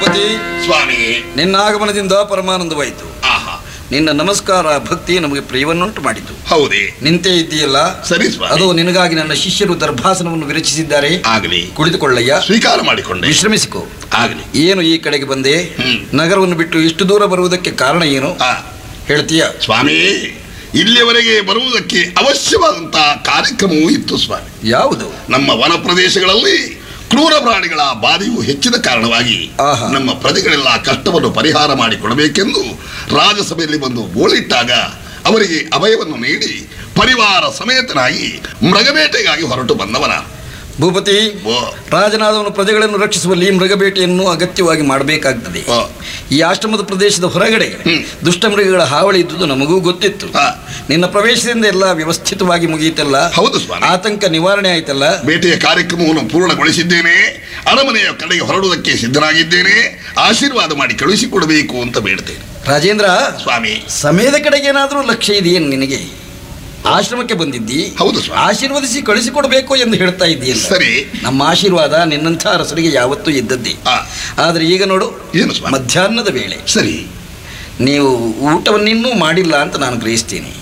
ಪತಿ ಸ್ವಾಮಿ ನಿನ್ನ ಆಗಮನದಿಂದ ಪರಮಾನಂದವಾಯಿತು ಆಹಾ ನಿನ್ನ ನಮಸ್ಕಾರ ಭಕ್ತಿ ನಮಗೆ ಪ್ರಿಯವನ್ನುಂಟು ಮಾಡಿತು ಹೌದೇ ನಿಂತೇ ಇದ್ದೀಯಲ್ಲ ಸರಿ ಅದು ಸ್ವಾಮಿ ನಿನಗಾಗಿ ನನ್ನ ಶಿಷ್ಯರು ದರ್ಭಾಸನವನ್ನು ವಿರಚಿಸಿದ್ದಾರೆ ಆಗಲಿ ಕುಳಿತುಕೊಳ್ಳಯ್ಯ ಸ್ವೀಕಾರ ಮಾಡಿಕೊಂಡೆ ವಿಶ್ರಮಿಸಿಕೋ ಆಗಲಿ ಏನು ಈ ಕಡೆಗೆ ಬಂದೆ ಹ್ಮ್. ನಗರವನ್ನು ಬಿಟ್ಟು ಇಷ್ಟು ದೂರ ಬರುವುದಕ್ಕೆ ಕಾರಣ ಏನು ಆ, ಹೇಳ್ತೀಯ ಸ್ವಾಮಿ ಇಲ್ಲಿಯವರೆಗೆ ಬರುವುದಕ್ಕೆ ಅವಶ್ಯವಾದಂತಹ ಕಾರ್ಯಕ್ರಮವೂ ಇತ್ತು ಸ್ವಾಮಿ ಯಾವುದು ನಮ್ಮ ವನ ಪ್ರದೇಶಗಳಲ್ಲಿ ಕ್ರೂರ ಪ್ರಾಣಿಗಳ ಬಾಧೆಯು ಹೆಚ್ಚಿದ ಕಾರಣವಾಗಿ ಆಹಾ. ನಮ್ಮ ಪ್ರಜೆಗಳೆಲ್ಲ ಕಷ್ಟವನ್ನು ಪರಿಹಾರ ಮಾಡಿಕೊಡಬೇಕೆಂದು ರಾಜಸಭೆಯಲ್ಲಿ ಬಂದು ಗೋಳಿಟ್ಟಾಗ ಅವರಿಗೆ ಅಭಯವನ್ನು ನೀಡಿ ಪರಿವಾರ ಸಮೇತನಾಗಿ ಮೃಗಬೇಟೆಗಾಗಿ ಹೊರಟು ಬಂದವನ ಭೂಪತಿ ಓ, ರಾಜನಾದವನು ಪ್ರಜೆಗಳನ್ನು ರಕ್ಷಿಸುವಲ್ಲಿ ಮೃಗಬೇಟೆಯನ್ನು ಅಗತ್ಯವಾಗಿ ಮಾಡಬೇಕಾಗ್ತದೆ ಓ, ಈ ಆಶ್ರಮದ ಪ್ರದೇಶದ ಹೊರಗಡೆ ಹ್ಮ್. ದುಷ್ಟ ಮೃಗಗಳ ಹಾವಳಿ ಇದ್ದುದು ನಮಗೂ ಗೊತ್ತಿತ್ತು ಆ, ನಿನ್ನ ಪ್ರವೇಶದಿಂದ ಎಲ್ಲ ವ್ಯವಸ್ಥಿತವಾಗಿ ಮುಗಿಯಿತಲ್ಲ ಹೌದು ಸ್ವಾಮಿ ಆತಂಕ ನಿವಾರಣೆ ಆಯ್ತಲ್ಲ ಬೇಟೆಯ ಕಾರ್ಯಕ್ರಮವನ್ನು ಪೂರ್ಣಗೊಳಿಸಿದ್ದೇನೆ ಅರಮನೆಯ ಕಡೆಗೆ ಹೊರಡುವುದಕ್ಕೆ ಸಿದ್ಧನಾಗಿದ್ದೇನೆ ಆಶೀರ್ವಾದ ಮಾಡಿ ಕಳುಹಿಸಿಕೊಡಬೇಕು ಅಂತ ಬೇಡ್ತೇನೆ ರಾಜೇಂದ್ರ ಸ್ವಾಮಿ ಸಮಯದ ಕಡೆಗೆ ಏನಾದರೂ ಲಕ್ಷ್ಯ ಇದೆಯೇನು ನಿನಗೆ ಆಶ್ರಮಕ್ಕೆ ಬಂದಿದ್ದಿ ಹೌದು ಸ್ವಾಮಿ ಆಶೀರ್ವದಿಸಿ ಕಳಿಸಿಕೊಡ್ಬೇಕು ಎಂದು ಹೇಳ್ತಾ ಇದ್ದೀಯಲ್ಲ ಸರಿ ನಮ್ಮ ಆಶೀರ್ವಾದ ನಿನ್ನಂಥ ಅರಸರಿಗೆ ಯಾವತ್ತೂ ಇದ್ದದ್ದೇ ಆ, ಆದರೆ ಈಗ ನೋಡು ಏನು ಸ್ವಾಮಿ ಮಧ್ಯಾಹ್ನದ ವೇಳೆ ಸರಿ ನೀವು ಊಟವನ್ನಿನ್ನೂ ಮಾಡಿಲ್ಲ ಅಂತ ನಾನು ಗ್ರಹಿಸ್ತೀನಿ